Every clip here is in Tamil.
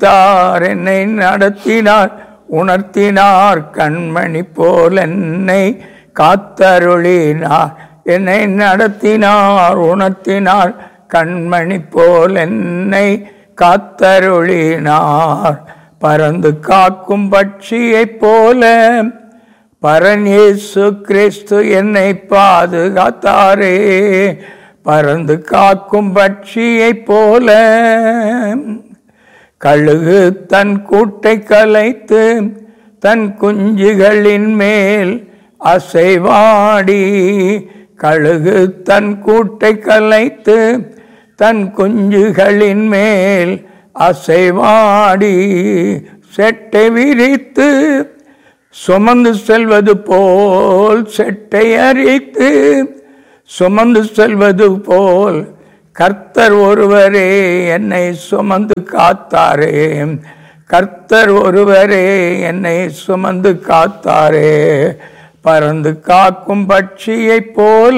தார் என்னை நடத்தினார் உணர்த்தினார் கண்மணி போல் என்னை காத்தருளினார் என்னை நடத்தினார் உணர்த்தினார் கண்மணி போல் என்னை காத்தருளினார் பறந்து காக்கும் பட்சியைப் போல பரநேசு கிறிஸ்து என்னை பாதுகாத்தாரே பறந்து காக்கும் பட்சியைப் போல கழுகு தன் கூட்டை கலைத்து தன் குஞ்சுகளின் மேல் அசைவாடி கழுகு தன் கூட்டை கலைத்து தன் குஞ்சுகளின் மேல் அசைவாடி செட்டை விரித்து சுமந்து செல்வது போல் செட்டை அரித்து சுமந்து செல்வது போல் கர்த்தர் ஒருவரே என்னை சுமந்து காத்தாரே கர்த்தர் ஒருவரே என்னை சுமந்து காத்தாரே பறந்து காக்கும் பட்சியைப் போல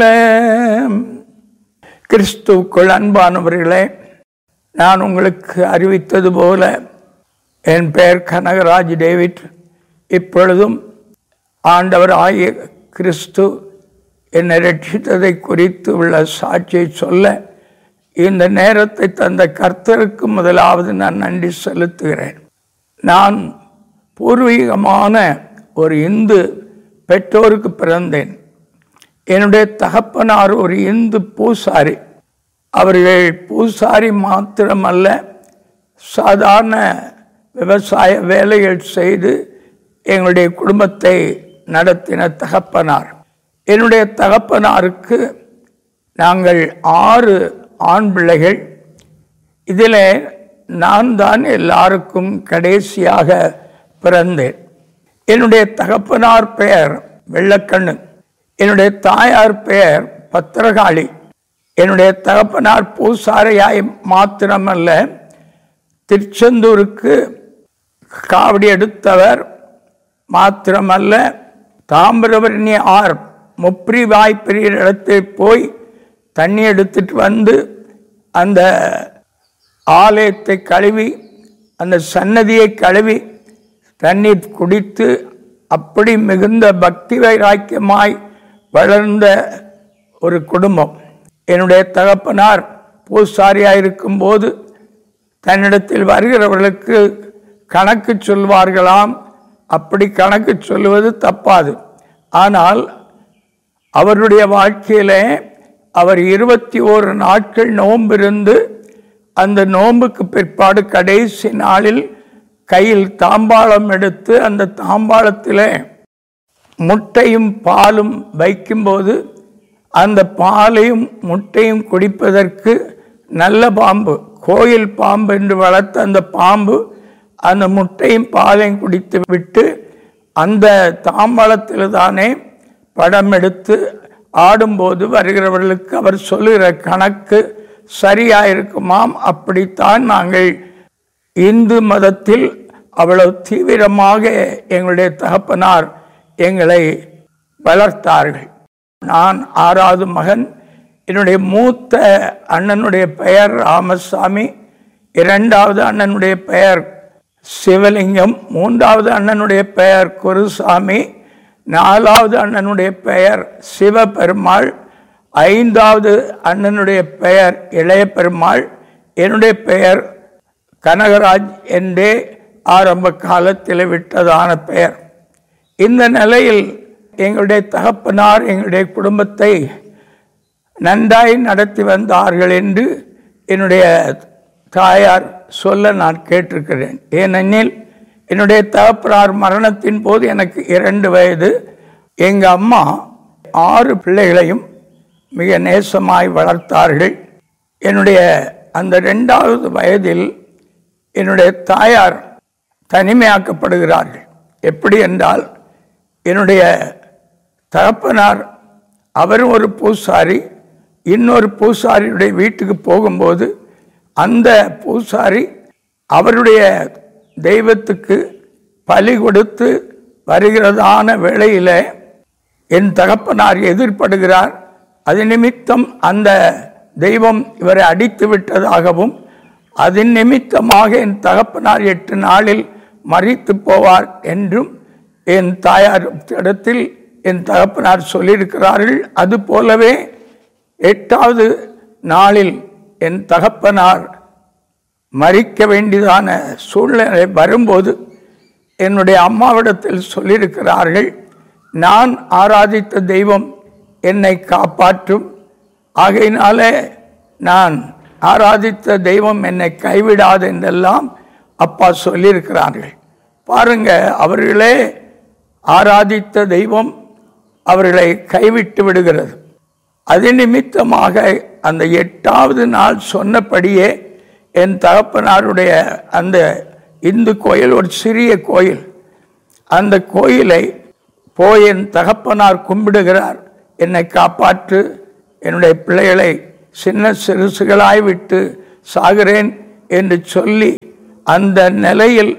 கிறிஸ்துவுக்குள் அன்பானவர்களே நான் உங்களுக்கு அறிவித்தது போல என் பெயர் கனகராஜ் டேவிட் இப்பொழுதும் ஆண்டவர் ஆகிய கிறிஸ்து என்னை ரட்சித்ததை குறித்து உள்ள சாட்சியை சொல்ல இந்த நேரத்தை தந்த கர்த்தருக்கு முதலாவது நான் நன்றி செலுத்துகிறேன் நான் பூர்வீகமான ஒரு இந்து பெற்றோருக்கு பிறந்தேன் என்னுடைய தகப்பனார் ஒரு இந்து பூசாரி அவர்கள் பூசாரி மாத்திரமல்ல சாதாரண விவசாய வேலைகள் செய்து எங்களுடைய குடும்பத்தை நடத்தின தகப்பனார் என்னுடைய தகப்பனாருக்கு நாங்கள் ஆறு ஆண் பிள்ளைகள் இதில் நான் தான் எல்லாருக்கும் கடைசியாக பிறந்தேன் என்னுடைய தகப்பனார் பெயர் வெள்ளக்கண்ணு என்னுடைய தாயார் பெயர் பத்திரகாளி என்னுடைய தகப்பனார் பூசாரியாய் மாத்திரமல்ல திருச்செந்தூருக்கு காவடி எடுத்தவர் மாத்திரமல்ல தாமிரபரணி ஆர் முப்ரி வாய்ப்பெரிய இடத்தில் போய் தண்ணி எடுத்துட்டு வந்து அந்த ஆலயத்தை கழுவி அந்த சன்னதியை கழுவி தண்ணீர் குடித்து அப்படி மிகுந்த பக்தி வைராக்கியமாய் வளர்ந்த ஒரு குடும்பம் என்னுடைய தகப்பனார் பூசாரியாக இருக்கும்போது தன்னிடத்தில் வருகிறவர்களுக்கு கணக்கு சொல்வார்களாம் அப்படி கணக்கு சொல்லுவது தப்பாது ஆனால் அவருடைய வாழ்க்கையிலே அவர் இருபத்தி ஓரு நாட்கள் நோம்பிருந்து அந்த நோன்புக்கு பிற்பாடு கடைசி நாளில் கையில் தாம்பாளம் எடுத்து அந்த தாம்பாளத்தில் முட்டையும் பாலும் வைக்கும்போது அந்த பாலையும் முட்டையும் குடிப்பதற்கு நல்ல பாம்பு கோயில் பாம்பு என்று வளர்த்த அந்த பாம்பு அந்த முட்டையும் பாலையும் குடித்து விட்டு அந்த தாம்பாளத்தில் தானே படம் எடுத்து ஆடும்போது வருகிறவர்களுக்கு அவர் சொல்லுகிற கணக்கு சரியாக இருக்குமாம் அப்படித்தான் நாங்கள் இந்து மதத்தில் அவ்வளவு தீவிரமாக எங்களுடைய தகப்பனார் எங்களை வளர்த்தார்கள் நான் ஆறாவது மகன் என்னுடைய மூத்த அண்ணனுடைய பெயர் ராமசாமி இரண்டாவது அண்ணனுடைய பெயர் சிவலிங்கம் மூன்றாவது அண்ணனுடைய பெயர் குருசாமி நாலாவது அண்ணனுடைய பெயர் சிவபெருமாள் ஐந்தாவது அண்ணனுடைய பெயர் இளைய பெருமாள் என்னுடைய பெயர் கனகராஜ் என்றே ஆரம்ப காலத்தில் விட்டதான பெயர் இந்த நிலையில் எங்களுடைய தகப்பனார் எங்களுடைய குடும்பத்தை நன்றாய் நடத்தி வந்தார்கள் என்று என்னுடைய தாயார் சொல்ல நான் கேட்டிருக்கிறேன் ஏனெனில் என்னுடைய தகப்பனார் மரணத்தின் போது எனக்கு இரண்டு வயது எங்கள் அம்மா ஆறு பிள்ளைகளையும் மிக நேசமாய் வளர்த்தார்கள் என்னுடைய அந்த ரெண்டாவது வயதில் என்னுடைய தாயார் தனிமையாக்கப்படுகிறார்கள் எப்படி என்றால் என்னுடைய தகப்பனார் அவரும் ஒரு பூசாரி இன்னொரு பூசாரியுடைய வீட்டுக்கு போகும்போது அந்த பூசாரி அவருடைய தெய்வத்துக்கு பலி கொடுத்து வருகிறதான வேளையில் என் தகப்பனார் எதிர்ப்படுகிறார் அது நிமித்தம் அந்த தெய்வம் இவரை அடித்து விட்டதாகவும் அதன் நிமித்தமாக என் தகப்பனார் எட்டு நாளில் மறித்து போவார் என்றும் என் தாயார் இடத்தில் என் தகப்பனார் சொல்லியிருக்கிறார்கள் அது போலவே எட்டாவது நாளில் என் தகப்பனார் மறிக்க வேண்டியதான சூழ்நிலை வரும்போது என்னுடைய அம்மாவிடத்தில் சொல்லியிருக்கிறார்கள் நான் ஆராதித்த தெய்வம் என்னை காப்பாற்றும் ஆகையினாலே நான் ஆராதித்த தெய்வம் என்னை கைவிடாது என்றெல்லாம் அப்பா சொல்லியிருக்கிறார்கள் பாருங்க அவர்களே ஆராதித்த தெய்வம் அவர்களை கைவிட்டு விடுகிறது அது நிமித்தமாக அந்த எட்டாவது நாள் சொன்னபடியே என் தகப்பனாருடைய அந்த இந்து கோயில் ஒரு சிறிய கோயில் அந்த கோயிலை போய் என் தகப்பனார் கும்பிடுகிறார் என்னை காப்பாற்று என்னுடைய பிள்ளைகளை சின்ன சிறுசுகளாய் விட்டு சாகிறேன் என்று சொல்லி அந்த நிலையில்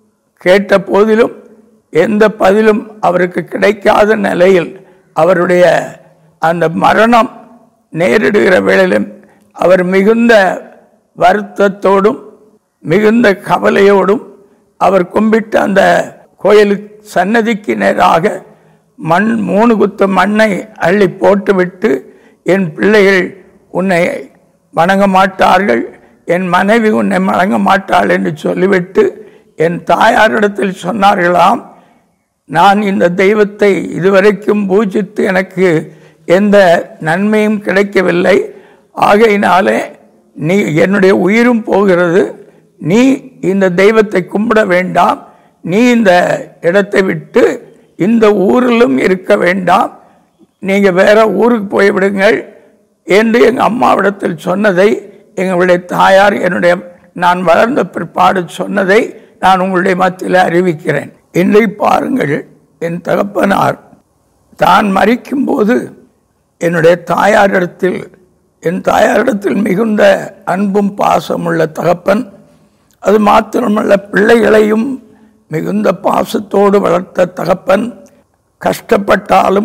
கேட்ட போதிலும் எந்த பதிலும் அவருக்கு கிடைக்காத நிலையில் அவருடைய அந்த மரணம் நேரிடுகிற வேளையிலும் அவர் மிகுந்த வருத்தத்தோடும் மிகுந்த கவலையோடும் அவர் கும்பிட்ட அந்த கோயிலுக்கு சன்னதிக்கு நேராக மண் மூணு குத்து மண்ணை அள்ளி போட்டுவிட்டு என் பிள்ளைகள் உன்னை வணங்க மாட்டார்கள் என் மனைவி உன்னை வணங்க மாட்டாள் என்று சொல்லிவிட்டு என் தாயாரிடத்தில் சொன்னார்களாம் நான் இந்த தெய்வத்தை இதுவரைக்கும் பூஜித்து எனக்கு எந்த நன்மையும் கிடைக்கவில்லை ஆகையினாலே நீ என்னுடைய உயிரும் போகிறது நீ இந்த தெய்வத்தை கும்பிட வேண்டாம் நீ இந்த இடத்தை விட்டு இந்த ஊரிலும் இருக்க வேண்டாம் நீங்கள் வேற ஊருக்கு போய்விடுங்கள் என்று எங்கள் அம்மாவிடத்தில் சொன்னதை எங்களுடைய தாயார் என்னுடைய நான் வளர்ந்த பிற்பாடு சொன்னதை நான் உங்களுடைய மத்தியில் அறிவிக்கிறேன் இன்றை பாருங்கள் என் தகப்பனார் தான் மறிக்கும்போது என்னுடைய தாயாரிடத்தில் என் தாயாரிடத்தில் மிகுந்த அன்பும் பாசமுள்ள தகப்பன் அது மாத்திரமல்ல பிள்ளைகளையும் மிகுந்த பாசத்தோடு வளர்த்த தகப்பன் கஷ்டப்பட்டாலும்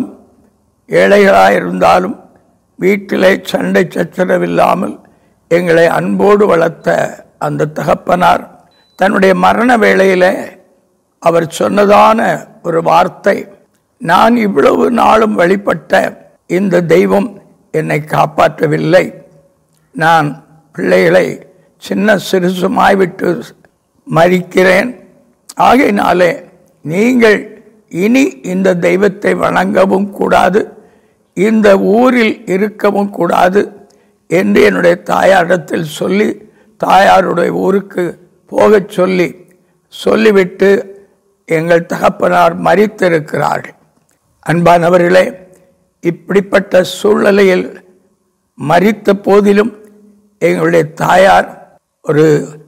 ஏழைகளாயிருந்தாலும் வீட்டிலே சண்டை சச்சரவில்லாமல் எங்களை அன்போடு வளர்த்த அந்த தகப்பனார் தன்னுடைய மரண வேளையிலே அவர் சொன்னதான ஒரு வார்த்தை நான் இவ்வளவு நாளும் வழிபட்ட இந்த தெய்வம் என்னை காப்பாற்றவில்லை நான் பிள்ளைகளை சின்ன சிறுசுமாய் விட்டு மறிக்கிறேன் ஆகையினாலே நீங்கள் இனி இந்த தெய்வத்தை வணங்கவும் கூடாது இந்த ஊரில் இருக்கவும் கூடாது என்று என்னுடைய தாயாரிடத்தில் சொல்லி தாயாருடைய ஊருக்கு போகச் சொல்லி சொல்லிவிட்டு எங்கள் தகப்பனார் மறித்திருக்கிறார்கள் அன்பானவர்களே இப்படிப்பட்ட சூழ்நிலையில் மறித்த போதிலும் எங்களுடைய தாயார் ஒரு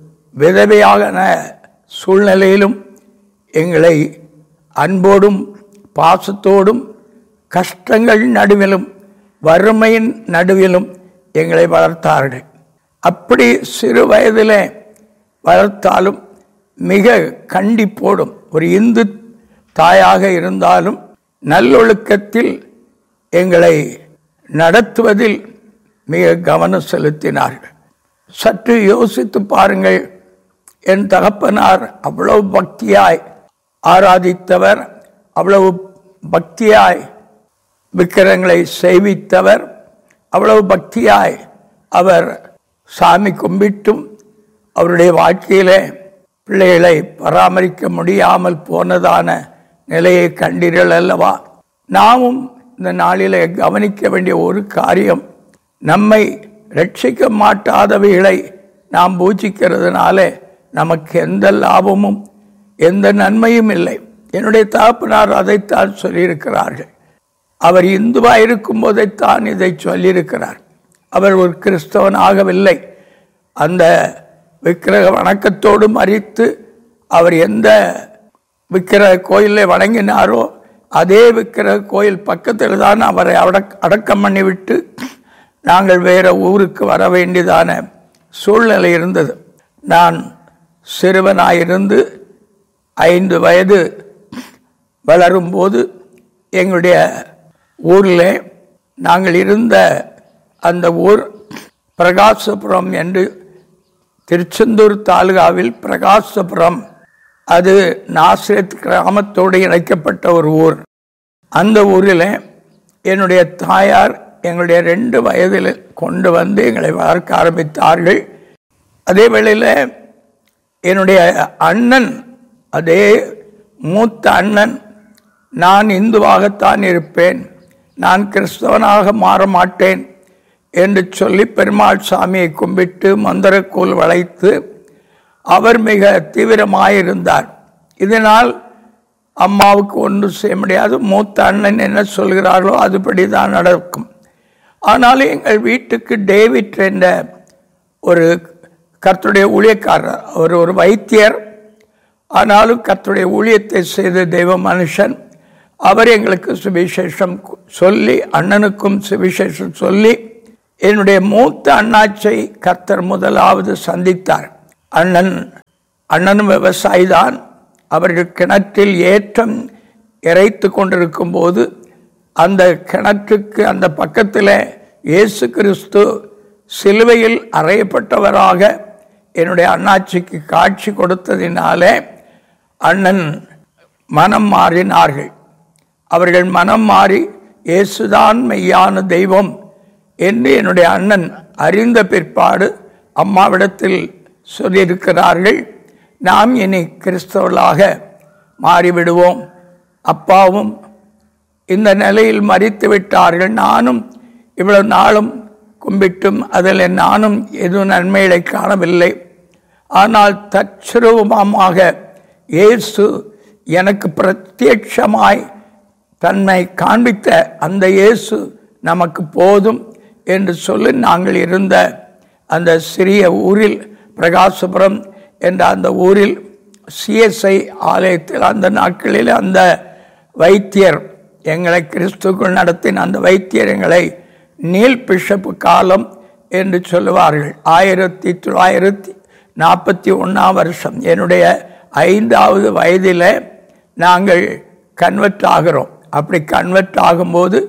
விதவையான சூழ்நிலையிலும் எங்களை அன்போடும் பாசத்தோடும் கஷ்டங்கள் நடுவிலும் வறுமையின் நடுவிலும் எங்களை வளர்த்தார்கள் அப்படி சிறு வயதிலே வளர்த்தாலும் மிக கண்டிப்போடும் ஒரு இந்து தாயாக இருந்தாலும் நல்லொழுக்கத்தில் எங்களை நடத்துவதில் மிக கவனம் செலுத்தினார்கள் சற்று யோசித்து பாருங்கள் என் தகப்பனார் அவ்வளவு பக்தியாய் ஆராதித்தவர் அவ்வளவு பக்தியாய் விக்கிரங்களை செய்வித்தவர் அவ்வளவு பக்தியாய் அவர் சாமி கும்பிட்டும் அவருடைய வாழ்க்கையிலே பிள்ளைகளை பராமரிக்க முடியாமல் போனதான நிலையை கண்டீர்கள் அல்லவா நாமும் இந்த நாளிலே கவனிக்க வேண்டிய ஒரு காரியம் நம்மை ரட்சிக்க மாட்டாதவைகளை நாம் பூஜிக்கிறதுனாலே நமக்கு எந்த லாபமும் எந்த நன்மையும் இல்லை என்னுடைய தகப்பனார் அதைத்தான் சொல்லியிருக்கிறார்கள் அவர் இந்துவாக இருக்கும் போதைத்தான் இதை சொல்லியிருக்கிறார் அவர் ஒரு கிறிஸ்தவன் ஆகவில்லை அந்த விக்கிரக வணக்கத்தோடு மறித்து அவர் எந்த விக்கிரக கோயிலை வணங்கினாரோ அதே விக்கிரக கோயில் பக்கத்தில் தான் அவரை அடக் அடக்கம் பண்ணிவிட்டு நாங்கள் வேறு ஊருக்கு வர வேண்டியதான சூழ்நிலை இருந்தது நான் சிறுவனாயிருந்து ஐந்து வயது வளரும்போது எங்களுடைய ஊரில் நாங்கள் இருந்த அந்த ஊர் பிரகாசபுரம் என்று திருச்செந்தூர் தாலுகாவில் பிரகாசபுரம் அது நாசிரத் கிராமத்தோடு இணைக்கப்பட்ட ஒரு ஊர் அந்த ஊரில் என்னுடைய தாயார் எங்களுடைய ரெண்டு வயதில் கொண்டு வந்து எங்களை வளர்க்க ஆரம்பித்தார்கள் அதே வேளையில் என்னுடைய அண்ணன் அதே மூத்த அண்ணன் நான் இந்துவாகத்தான் இருப்பேன் நான் கிறிஸ்தவனாக மாற மாட்டேன் என்று சொல்லி பெருமாள் சாமியை கும்பிட்டு மந்திரக்கோல் வளைத்து அவர் மிக தீவிரமாயிருந்தார் இதனால் அம்மாவுக்கு ஒன்றும் செய்ய முடியாது மூத்த அண்ணன் என்ன சொல்கிறார்களோ அதுபடி தான் நடக்கும் ஆனாலும் எங்கள் வீட்டுக்கு டேவிட் என்ற ஒரு கர்த்தருடைய ஊழியக்காரர் அவர் ஒரு வைத்தியர் ஆனாலும் கர்த்தருடைய ஊழியத்தை செய்த தெய்வ மனுஷன் அவர் எங்களுக்கு சுவிசேஷம் சொல்லி அண்ணனுக்கும் சுவிசேஷம் சொல்லி என்னுடைய மூத்த அண்ணாச்சை கர்த்தர் முதலாவது சந்தித்தார் அண்ணன் அண்ணனும் விவசாயி தான் அவர்கள் கிணற்றில் ஏற்றம் இறைத்து கொண்டிருக்கும் போது அந்த கிணற்றுக்கு அந்த பக்கத்தில் இயேசு கிறிஸ்து சிலுவையில் அறையப்பட்டவராக என்னுடைய அண்ணாச்சிக்கு காட்சி கொடுத்ததினாலே அண்ணன் மனம் மாறினார்கள் அவர்கள் மனம் மாறி இயேசுதான் மெய்யான தெய்வம் என்று என்னுடைய அண்ணன் அறிந்த பிற்பாடு அம்மாவிடத்தில் சொல்லியிருக்கிறார்கள் நாம் இனி கிறிஸ்தவர்களாக மாறிவிடுவோம் அப்பாவும் இந்த நிலையில் மறித்து விட்டார்கள் நானும் இவ்வளவு நாளும் கும்பிட்டும் அதில் நானும் எதுவும் நன்மைகளை காணவில்லை ஆனால் தற்சுரூபமாக இயேசு எனக்கு பிரத்யட்சமாய் தன்னை காண்பித்த அந்த இயேசு நமக்கு போதும் என்று சொல்லி நாங்கள் இருந்த அந்த சிறிய ஊரில் பிரகாசபுரம் என்ற அந்த ஊரில் சிஎஸ்ஐ ஆலயத்தில் அந்த நாட்களில் அந்த வைத்தியர் எங்களை கிறிஸ்துக்குள் நடத்தின அந்த வைத்தியர் எங்களை நீல் பிஷப்பு காலம் என்று சொல்லுவார்கள் ஆயிரத்தி தொள்ளாயிரத்தி நாற்பத்தி ஒன்றாம் வருஷம் என்னுடைய ஐந்தாவது வயதில் நாங்கள் கன்வெர்ட் ஆகிறோம் அப்படி கன்வெர்ட் ஆகும்போது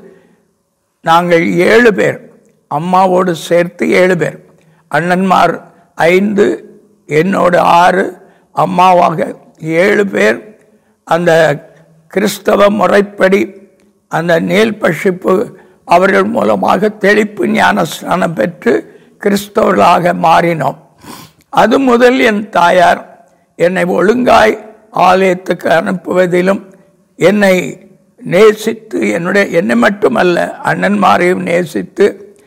நாங்கள் ஏழு பேர் அம்மாவோடு சேர்த்து ஏழு பேர் அண்ணன்மார் ஐந்து என்னோடு ஆறு அம்மாவாக ஏழு பேர் அந்த கிறிஸ்தவ முறைப்படி அந்த நீல் பஷிப்பு அவர்கள் மூலமாக தெளிப்பு ஞான ஸ்நானம் பெற்று கிறிஸ்தவர்களாக மாறினோம் அது முதல் என் தாயார் என்னை ஒழுங்காய் ஆலயத்துக்கு அனுப்புவதிலும் என்னை நேசித்து என்னுடைய என்னை மட்டுமல்ல அண்ணன்மாரையும் நேசித்து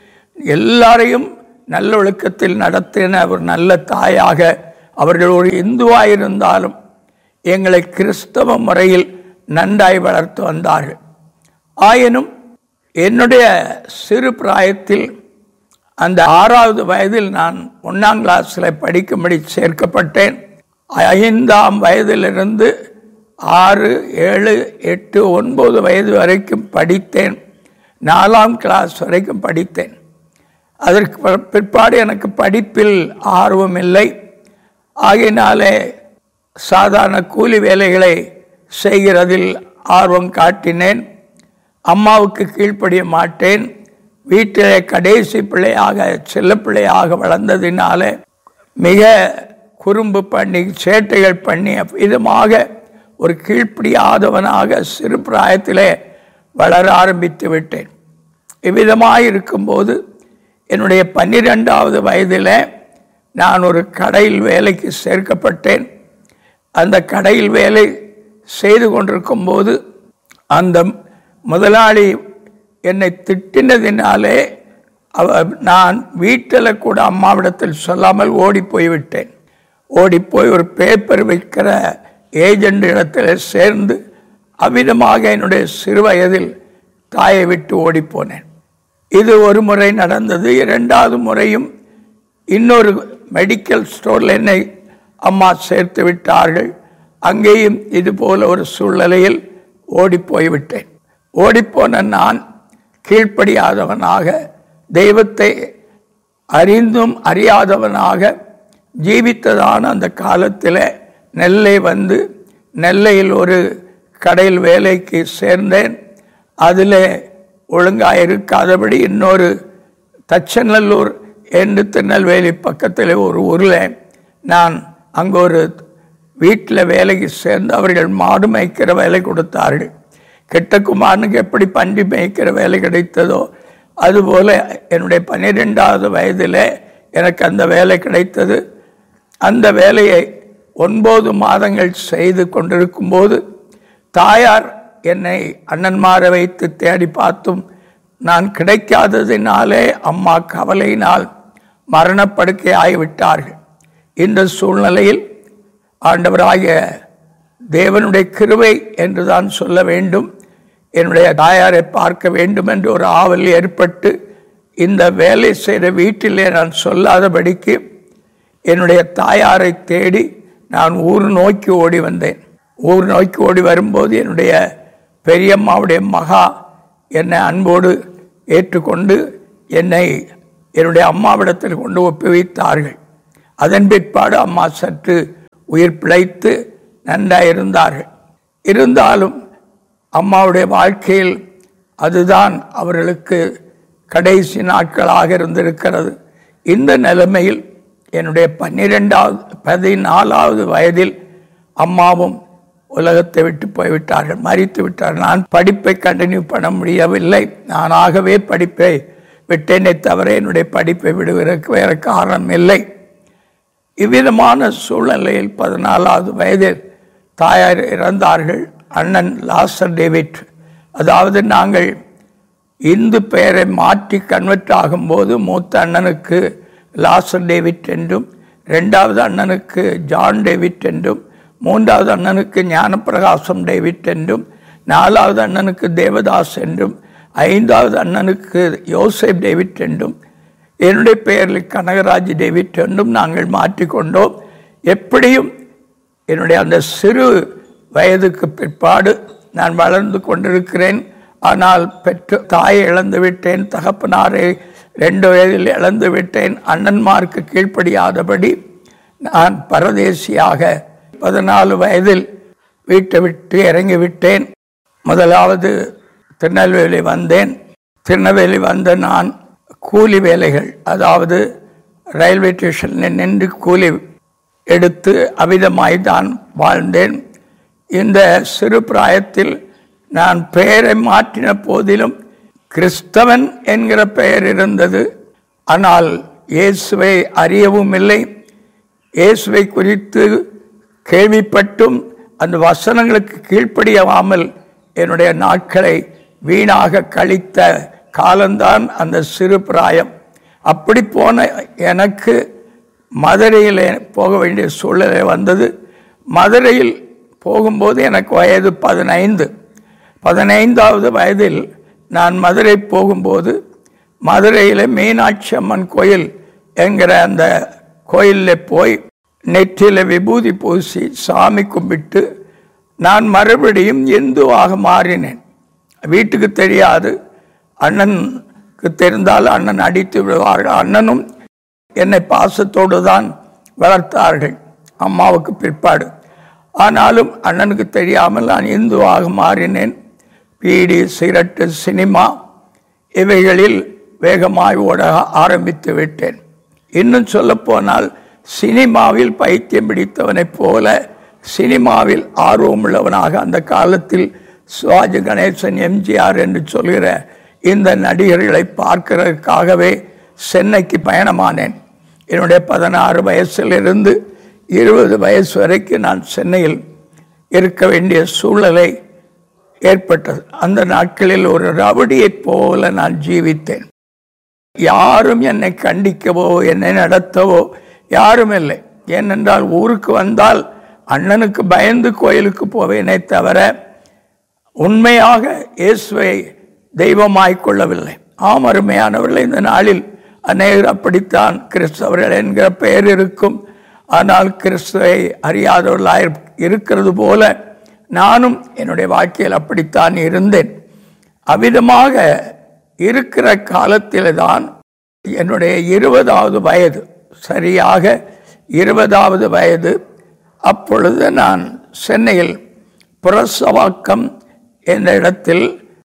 எல்லாரையும் நல்லொழுக்கத்தில் நடத்தின ஒரு நல்ல தாயாக அவர்கள் ஒரு இந்துவாயிருந்தாலும் எங்களை கிறிஸ்தவ முறையில் நன்றாய் வளர்த்து வந்தார்கள் ஆயினும் என்னுடைய சிறு பிராயத்தில் அந்த ஆறாவது வயதில் நான் ஒன்றாம் கிளாஸில் படிக்கும்படி சேர்க்கப்பட்டேன் ஐந்தாம் வயதிலிருந்து ஆறு ஏழு எட்டு ஒன்பது வயது வரைக்கும் படித்தேன் நாலாம் கிளாஸ் வரைக்கும் படித்தேன் அதற்கு பி- பிற்பாடு எனக்கு படிப்பில் ஆர்வம் இல்லை ஆகையினாலே சாதாரண கூலி வேலைகளை செய்கிறதில் ஆர்வம் காட்டினேன் அம்மாவுக்கு கீழ்ப்படிய மாட்டேன் வீட்டிலே கடைசி பிள்ளையாக செல்ல பிள்ளையாக வளர்ந்ததினாலே மிக குறும்பு பண்ணி சேட்டைகள் பண்ணி விதமாக ஒரு கீழ்ப்படியாதவனாக சிறு பிராயத்திலே வளர ஆரம்பித்து விட்டேன் இவ்விதமாக இருக்கும்போது என்னுடைய பன்னிரெண்டாவது வயதில் நான் ஒரு கடையில் வேலைக்கு சேர்க்கப்பட்டேன் அந்த கடையில் வேலை செய்து கொண்டிருக்கும்போது அந்த முதலாளி என்னை திட்டினதினாலே அவ நான் வீட்டில் கூட அம்மாவிடத்தில் சொல்லாமல் ஓடி போய்விட்டேன் ஓடிப்போய் ஒரு பேப்பர் விற்கிற ஏஜெண்ட் இடத்துல சேர்ந்து அவ்விதமாக என்னுடைய சிறு வயதில் தாயை விட்டு ஓடிப்போனேன் இது ஒரு முறை நடந்தது இரண்டாவது முறையும் இன்னொரு மெடிக்கல் ஸ்டோரில் என்னை அம்மா சேர்த்து விட்டார்கள் அங்கேயும் இது போல ஒரு சூழ்நிலையில் ஓடி போய்விட்டேன் ஓடிப்போன நான் கீழ்ப்படியாதவனாக தெய்வத்தை அறிந்தும் அறியாதவனாக ஜீவித்ததான அந்த காலத்தில் நெல்லை வந்து நெல்லையில் ஒரு கடையில் வேலைக்கு சேர்ந்தேன் அதில் ஒழுங்காக இருக்காதபடி இன்னொரு தச்சநல்லூர் என்று திருநெல்வேலி பக்கத்தில் ஒரு ஊரில் நான் அங்கே ஒரு வீட்டில் வேலைக்கு சேர்ந்து அவர்கள் மாடு மேய்க்கிற வேலை கொடுத்தார்கள் கெட்டகுமாரனுக்கு எப்படி பன்றி மேய்க்கிற வேலை கிடைத்ததோ அதுபோல என்னுடைய பன்னிரெண்டாவது வயதில் எனக்கு அந்த வேலை கிடைத்தது அந்த வேலையை ஒன்பது மாதங்கள் செய்து கொண்டிருக்கும்போது தாயார் என்னை அண்ணன்மாரை வைத்து தேடி பார்த்தும் நான் கிடைக்காததினாலே அம்மா கவலையினால் மரணப்படுக்கை ஆகிவிட்டார்கள் இந்த சூழ்நிலையில் ஆண்டவராகிய தேவனுடைய கிருவை என்று தான் சொல்ல வேண்டும் என்னுடைய தாயாரை பார்க்க வேண்டும் என்று ஒரு ஆவல் ஏற்பட்டு இந்த வேலை செய்கிற வீட்டிலே நான் சொல்லாதபடிக்கு என்னுடைய தாயாரை தேடி நான் ஊர் நோக்கி ஓடி வந்தேன் ஊர் நோக்கி ஓடி வரும்போது என்னுடைய பெரியம்மாவுடைய மகா என்னை அன்போடு ஏற்றுக்கொண்டு என்னை என்னுடைய அம்மாவிடத்தில் கொண்டு ஒப்புவித்தார்கள் அதன் பிற்பாடு அம்மா சற்று உயிர் பிழைத்து நன்றாக இருந்தார்கள் இருந்தாலும் அம்மாவுடைய வாழ்க்கையில் அதுதான் அவர்களுக்கு கடைசி நாட்களாக இருந்திருக்கிறது இந்த நிலைமையில் என்னுடைய பன்னிரெண்டாவது பதினாலாவது வயதில் அம்மாவும் உலகத்தை விட்டு போய்விட்டார்கள் மறித்து விட்டார்கள் நான் படிப்பை கண்டினியூ பண்ண முடியவில்லை நானாகவே படிப்பை விட்டேனே தவிர என்னுடைய படிப்பை விடுவதற்கு வேறு காரணம் இல்லை இவ்விதமான சூழ்நிலையில் பதினாலாவது வயதில் தாயார் இறந்தார்கள் அண்ணன் லாசர் டேவிட் அதாவது நாங்கள் இந்து பெயரை மாற்றி கன்வெர்ட் ஆகும்போது மூத்த அண்ணனுக்கு லாசர் டேவிட் என்றும் ரெண்டாவது அண்ணனுக்கு ஜான் டேவிட் என்றும் மூன்றாவது அண்ணனுக்கு ஞானப்பிரகாசம் டேவிட் என்றும் நாலாவது அண்ணனுக்கு தேவதாஸ் என்றும் ஐந்தாவது அண்ணனுக்கு யோசேப் டேவிட் என்றும் என்னுடைய பெயரில் கனகராஜ் டேவிட் என்றும் நாங்கள் மாற்றிக்கொண்டோம் எப்படியும் என்னுடைய அந்த சிறு வயதுக்கு பிற்பாடு நான் வளர்ந்து கொண்டிருக்கிறேன் ஆனால் பெற்ற தாயை இழந்து விட்டேன் தகப்பனாரை ரெண்டு வயதில் இழந்து விட்டேன் அண்ணன்மாருக்கு கீழ்ப்படியாதபடி நான் பரதேசியாக பதினாலு வயதில் வீட்டை விட்டு இறங்கி விட்டேன் முதலாவது திருநெல்வேலி வந்தேன் திருநெல்வேலி வந்த நான் கூலி வேலைகள் அதாவது ரயில்வே ஸ்டேஷனில் நின்று கூலி எடுத்து அவிதமாய் தான் வாழ்ந்தேன் இந்த சிறு பிராயத்தில் நான் பெயரை மாற்றின போதிலும் கிறிஸ்தவன் என்கிற பெயர் இருந்தது ஆனால் இயேசுவை அறியவும் இல்லை இயேசுவை குறித்து கேள்விப்பட்டும் அந்த வசனங்களுக்கு கீழ்ப்படியாமல் என்னுடைய நாட்களை வீணாக கழித்த காலம்தான் அந்த சிறு பிராயம் அப்படி போன எனக்கு மதுரையில் போக வேண்டிய சூழ்நிலை வந்தது மதுரையில் போகும்போது எனக்கு வயது பதினைந்து பதினைந்தாவது வயதில் நான் மதுரை போகும்போது மதுரையில் மீனாட்சி அம்மன் கோயில் என்கிற அந்த கோயிலில் போய் நெற்றியில் விபூதி பூசி சாமி கும்பிட்டு நான் மறுபடியும் இந்துவாக மாறினேன் வீட்டுக்கு தெரியாது அண்ணனுக்கு தெரிந்தால் அண்ணன் அடித்து விடுவார்கள் அண்ணனும் என்னை பாசத்தோடு தான் வளர்த்தார்கள் அம்மாவுக்கு பிற்பாடு ஆனாலும் அண்ணனுக்கு தெரியாமல் நான் இந்துவாக மாறினேன் பீடி சிகரெட்டு சினிமா இவைகளில் வேகமாய் ஓட ஆரம்பித்து விட்டேன் இன்னும் சொல்லப்போனால் சினிமாவில் பைத்தியம் பிடித்தவனைப் போல சினிமாவில் ஆர்வமுள்ளவனாக அந்த காலத்தில் சிவாஜி கணேசன் எம்ஜிஆர் என்று சொல்கிற இந்த நடிகர்களை பார்க்கிறதுக்காகவே சென்னைக்கு பயணமானேன் என்னுடைய பதினாறு வயசிலிருந்து இருபது வயசு வரைக்கும் நான் சென்னையில் இருக்க வேண்டிய சூழ்நிலை ஏற்பட்டது அந்த நாட்களில் ஒரு ரவுடியைப் போல நான் ஜீவித்தேன் யாரும் என்னை கண்டிக்கவோ என்னை நடத்தவோ யாரும் இல்லை ஏனென்றால் ஊருக்கு வந்தால் அண்ணனுக்கு பயந்து கோயிலுக்கு போவேனே தவிர உண்மையாக இயேசுவை தெய்வமாய்க் கொள்ளவில்லை ஆம் அருமையானவர்கள் இந்த நாளில் அநேகர் அப்படித்தான் கிறிஸ்தவர்கள் என்கிற பெயர் இருக்கும் ஆனால் கிறிஸ்துவை அறியாதவர்களாய் இருக்கிறது போல நானும் என்னுடைய வாழ்க்கையில் அப்படித்தான் இருந்தேன் அவ்விதமாக இருக்கிற காலத்தில் தான் என்னுடைய இருபதாவது வயது சரியாக இருபதாவது வயது அப்பொழுது நான் சென்னையில் புரசவாக்கம் என்ற இடத்தில்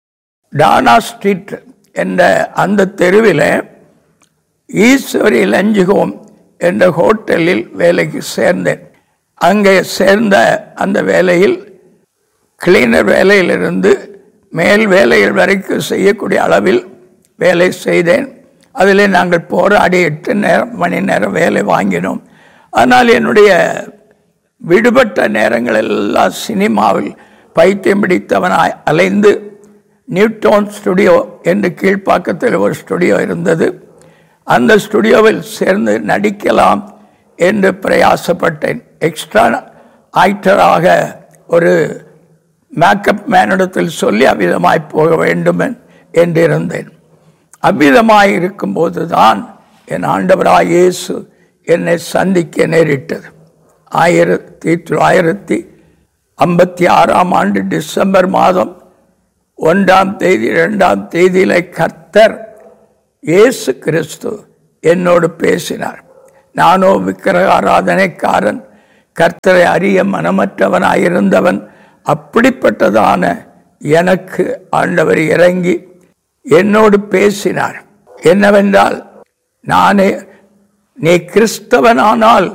டானா ஸ்ட்ரீட் என்ற அந்த தெருவில் ஈஸ்வரி லஞ்ச் ஹோம் என்ற ஹோட்டலில் வேலைக்கு சேர்ந்தேன் அங்கே சேர்ந்த அந்த வேலையில் கிளீனர் வேலையிலிருந்து மேல் வேலைகள் வரைக்கும் செய்யக்கூடிய அளவில் வேலை செய்தேன் அதில் நாங்கள் போராடி எட்டு நேரம் மணி நேரம் வேலை வாங்கினோம் ஆனால் என்னுடைய விடுபட்ட நேரங்கள் எல்லாம் சினிமாவில் பைத்தியம் பிடித்தவனாய் அலைந்து நியூட்டோன் ஸ்டுடியோ என்று கீழ்ப்பாக்கத்தில் ஒரு ஸ்டுடியோ இருந்தது அந்த ஸ்டுடியோவில் சேர்ந்து நடிக்கலாம் என்று பிரயாசப்பட்டேன் எக்ஸ்ட்ரா ஆக்டராக ஒரு மேக்கப் மேனிடத்தில் சொல்லி அவ்விதமாய் போக வேண்டும் என்றிருந்தேன் அவ்விதமாய் இருக்கும்போது தான் என் ஆண்டவராய் இயேசு என்னை சந்திக்க நேரிட்டது ஆயிரத்தி தொள்ளாயிரத்தி ஐம்பத்தி ஆறாம் ஆண்டு டிசம்பர் மாதம் ஒன்றாம் தேதி இரண்டாம் தேதியில கர்த்தர் இயேசு கிறிஸ்து என்னோடு பேசினார் நானோ விக்கிரக ஆராதனைக்காரன் கர்த்தரை அறிய மனமற்றவனாயிருந்தவன் அப்படிப்பட்டதான எனக்கு ஆண்டவர் இறங்கி என்னோடு பேசினார் என்னவென்றால் நானே நீ கிறிஸ்தவனானால்